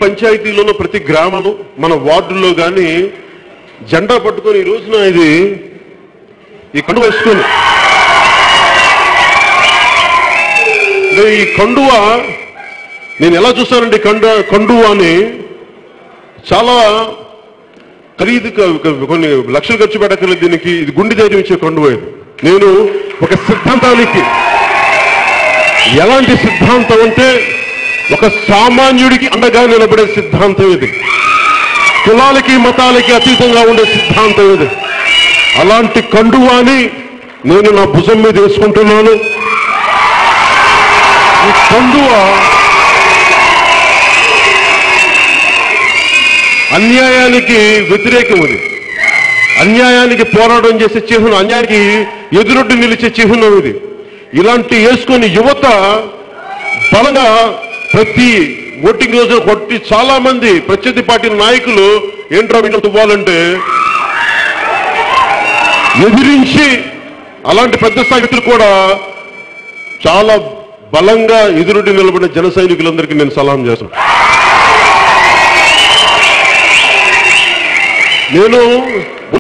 పంచాయతీలోనూ ప్రతి గ్రామంలో మన వార్డుల్లో కానీ జెండా పట్టుకొని ఈ రోజున ఇది ఈ కండు వేసుకొని అంటే ఈ కండువ నేను ఎలా చూస్తానంటే ఈ కండ కండువ అని చాలా ఖరీదు క- క- కొన్ని లక్షలు ఖర్చు పెట్టగలదు దీనికి ఇది గుండె ధైర్యం ఇచ్చే కండువ ఇది నేను ఒక సిద్ధాంతానికి ఎలాంటి సిద్ధాంతం అంటే ఒక సామాన్యుడికి అండగా నిలబడే సిద్ధాంతం ఇది కులాలకి మతాలకి అతీతంగా ఉండే సిద్ధాంతం ఇది అలాంటి కండువాని నేను నా భుజం మీద వేసుకుంటున్నాను ఈ కండువ అన్యాయానికి వ్యతిరేకం ఇది అన్యాయానికి పోరాటం చేసే చిహ్నం అన్యాయానికి ఎదురొడ్డు నిలిచే చిహ్నం ఇది ఇలాంటి వేసుకొని యువత బలంగా ప్రతి ఓటింగ్ రోజు కొట్టి చాలా మంది ప్రత్యర్థి పార్టీ నాయకులు ఏంట్రా వీళ్ళు తువ్వాలంటే ఎదిరించి అలాంటి పెద్ద స్థాయి వ్యక్తులు కూడా చాలా బలంగా ఎదురొడ్డి నిలబడిన జన సైనికులందరికీ నేను సలాం చేస్తాను నేను